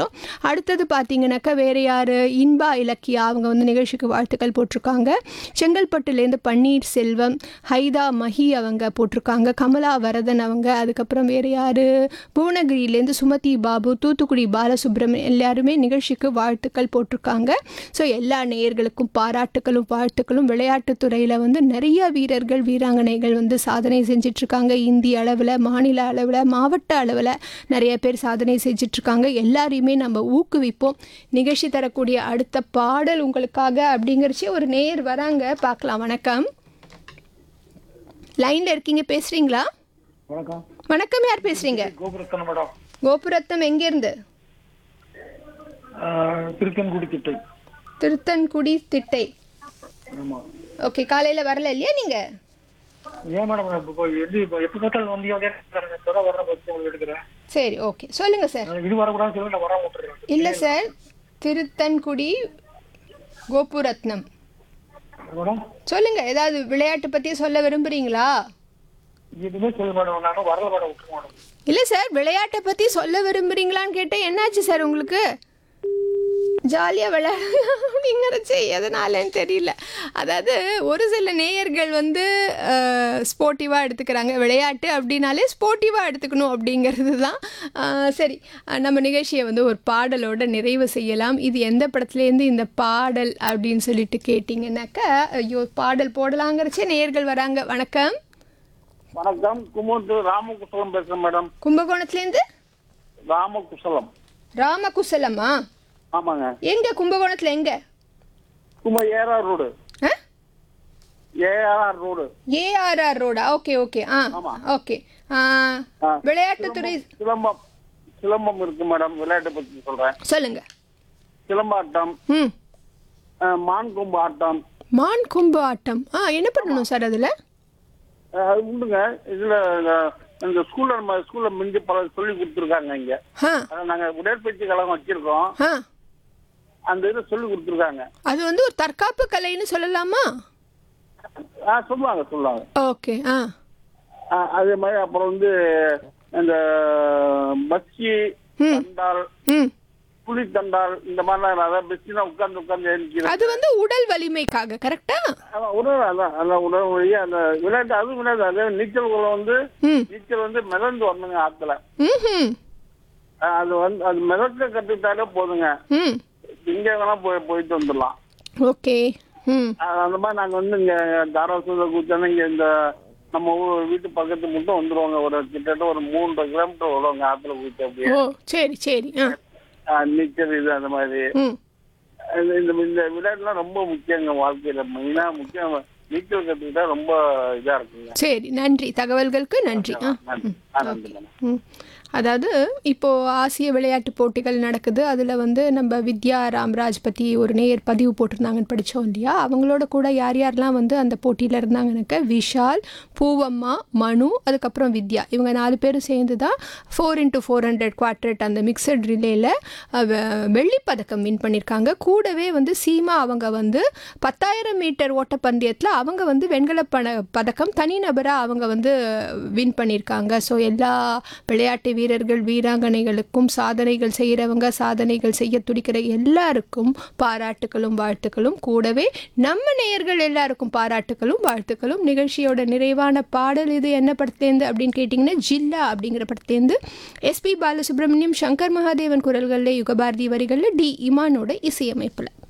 கேட்டோம் அடுத்தது பார்த்தீங்கன்னாக்கா வேறு யார் இன்பா இலக்கியா அவங்க வந்து நிகழ்ச்சிக்கு வாழ்த்துக்கள் போட்டிருக்காங்க செங்கல்பட்டுலேருந்து பன்னீர் செல்வம் ஹைதா மஹி அவங்க போட்டிருக்காங்க கமலா வரதன் அவங்க அதுக்கப்புறம் வேறு யார் புவனகிரியிலேருந்து சுமதி பாபு தூத்துக்குடி பாலசுப்ரமணியம் எல்லாருமே நிகழ்ச்சிக்கு வாழ்த்துக்கள் போட்டிருக்காங்க ஸோ எல்லா நேயர்களுக்கும் பாராட்டுகளும் வாழ்த்துக்களும் விளையாட்டுத்துறையில் வந்து நிறைய வீரர்கள் வீராங்கனைகள் வந்து சாதனை செஞ்சிட்ருக்காங்க இந்திய அளவில் மாநில அளவில் மாவட்ட அளவில் நிறைய பேர் சாதனை செஞ்சிட்ருக்காங்க எல்லாரையுமே நம்ம ஊக்குவிப்போம் நிகழ்ச்சி தரக்கூடிய அடுத்த பாடல் உங்களுக்காக அப்படிங்கிறச்சி ஒரு நேயர் வராங்க பார்க்கலாம் வணக்கம் லைனில் இருக்கீங்க பேசுகிறீங்களா வணக்கம் வணக்கம் யார் பேசுகிறீங்க கோபுரத்தன மேடம் கோபுரத்தம் எங்கேருந்து ஆஹ், திருக்கன்குடி திட்டை திருத்தன்குடி திட்டை ஆமா ஓகே காலையில் வரல இல்லையா நீங்கள் ஏன் மேடம் இப்போ எது இப்போ எப்போ பார்த்தாலும் வந்தீங்க அதே நேரத்துல வர பற்றி உங்களுக்கு எடுக்கிறேன் சரி ஓகே சொல்லுங்கள் சார் நான் இது வரக்கூடாதுன்னு சொல்லி நான் வராம விட்டுறேன் இல்லை சார் திருத்தன்குடி கோபுரத்னம் மேடம் சொல்லுங்க ஏதாவது விளையாட்டு பற்றி சொல்ல விரும்புறீங்களா எதுவுமே சொல்ல மேடம் நானும் வரல மேடம் விட்டுருங்க மேடம் இல்லை சார் விளையாட்டை பற்றி சொல்ல விரும்புறீங்களான்னு கேட்டேன் என்னாச்சு சார் உங்களுக்கு ஜாலியாக விளையாடலாம் அப்படிங்கிறச்சு எதனாலன்னு தெரியல அதாவது ஒரு சில நேயர்கள் வந்து ஸ்போர்ட்டிவாக எடுத்துக்கிறாங்க விளையாட்டு அப்படின்னாலே ஸ்போர்ட்டிவாக எடுத்துக்கணும் அப்படிங்கிறது தான் அஹ், சரி அஹ், நம்ம நிகழ்ச்சியை வந்து ஒரு பாடலோட நிறைவு செய்யலாம் இது எந்த படத்துலேருந்து இந்த பாடல் அப்படின்னு சொல்லிட்டு கேட்டிங்கன்னாக்கா ஐயோ பாடல் போடலாங்கிறச்சே நேயர்கள் வராங்க வணக்கம் வணக்கம் குமுத்து ராமகுசலம் பேசுறேன் மேடம் கும்பகோணத்துலேருந்து ராமகுசலம் ராமகுசலமா ஆமாங்க எங்க கும்பகோணத்தில் எங்க கும்ப ஏஆர் ரோடு ஆ ஏஆர் ரோடு ஏஆர்ஆர் ரோடா ஓகே ஓகே ஆ ஆமா. ஓகே ஆ, ஆ. விளையாட்டுத்துறை சிலம்பம் சிலம்பம் இருக்கு மேடம் விளையாட்டை பத்தி சொல்றேன் சொல்லுங்க சிலம்பாட்டம் ம் ஆஹ், மான் கொம்பு ஆட்டம் மான் கொம்பு ஆட்டம் ஆ என்ன பண்ணணும் சார் அதில் ஆஹ், அது உண்டுங்க இதுல இந்த- இந்த ஸ்கூல்ல நம்ம ஸ்கூல்ல மிஞ்சி பல சொல்லி கொடுத்துருக்காங்க இங்க ஆ அதான் நாங்க உடற்பயிற்சி கழகம் வச்சிருக்கோம் ஆ அந்த இதை சொல்லி கொடுத்துருக்காங்க அது வந்து ஒரு தற்காப்பு கலைன்னு சொல்லலாமா ஆ சொல்லுவாங்க சொல்லுவாங்க ஓகே ஆ ஆ, அதே மாதிரி அப்புறம் வந்து இந்த பச்சி ம். தண்டால் ம் புலி தண்டால் இந்த மாதிரிலாம் அதான் பஸ்ஸினா உட்கார்ந்து உட்கார்ந்து எழுந்திக்கிறது அது வந்து உடல் வலிமைக்காக கரெக்டா அதான் உணவு அதான் அதான் உணவு வழியா அந்த விளையாட்டு அது விளையாட்டு அதே நீச்சல் குளம் வந்து ம் நீச்சல் வந்து மிதந்து வரணுங்க ஆத்துல ம் ஆ, அது வந்து அது மிதக்க கத்துக்கிட்டாலே போதுங்க ம் இங்க வேணா போய் போயிட்டு வந்துடலாம் ஓகே ம் ஆ, அந்த மாதிரி நாங்க வந்து இங்க தாராசுர கூத்தான இங்க இந்த நம்ம ஊர் வீட்டு பக்கத்து மட்டும் வந்துருவாங்க ஒரு கிட்டத்தட்ட ஒரு மூன்றரை கிலோமீட்டர் வருவாங்க ஆத்துல போயிட்டு அப்படியே ஓ சரி சரி ஆ ஆ, நீச்சல் இது அந்த மாதிரி ம் இந்த இந்த- இந்த விளையாட்டுலாம் ரொம்ப முக்கியங்க வாழ்க்கையில மெயினா முக்கியம் நீச்சல் கத்துக்கிட்டா ரொம்ப இதா இருக்குங்க சரி நன்றி தகவல்களுக்கு நன்றி ஆ நன்றி. ஆ, நன்றி மேடம். ம். அதாவது இப்போது ஆசிய விளையாட்டு போட்டிகள் நடக்குது அதில் வந்து நம்ம வித்யா ராம்ராஜ் பற்றி ஒரு நேயர் பதிவு போட்டிருந்தாங்கன்னு படித்தோம் இல்லையா அவங்களோட கூட யார் யாரெல்லாம் வந்து அந்த போட்டியில் இருந்தாங்கனாக்க விஷால் பூவம்மா மனு அதுக்கப்புறம் வித்யா இவங்க நாலு பேரும் சேர்ந்து தான் ஃபோர் இன்ட்டு ஃபோர் ஹண்ட்ரட் குவாட்ரேட் அந்த மிக்சட் ரிலேயில் வெள்ளிப்பதக்கம் வின் பண்ணியிருக்காங்க கூடவே வந்து சீமா அவங்க வந்து பத்தாயிரம் மீட்டர் ஓட்டப்பந்தயத்தில் அவங்க வந்து வெண்கல பண பதக்கம் தனிநபராக அவங்க வந்து வின் பண்ணியிருக்காங்க ஸோ எல்லா விளையாட்டு வீரர்கள் வீராங்கனைகளுக்கும் சாதனைகள் செய்கிறவங்க சாதனைகள் செய்ய துடிக்கிற எல்லாருக்கும் பாராட்டுகளும் வாழ்த்துக்களும் கூடவே நம்ம நேயர்கள் எல்லாருக்கும் பாராட்டுகளும் வாழ்த்துக்களும் நிகழ்ச்சியோட நிறைவான பாடல் இது என்ன படத்துலேருந்து அப்படின்னு கேட்டிங்கன்னா ஜில்லா அப்படிங்கிற படத்துலேருந்து எஸ்பி பாலசுப்ரமணியம் சங்கர் மகாதேவன் குரல்களில் யுகபாரதி வரிகளில் டி இமானோட இசையமைப்பில்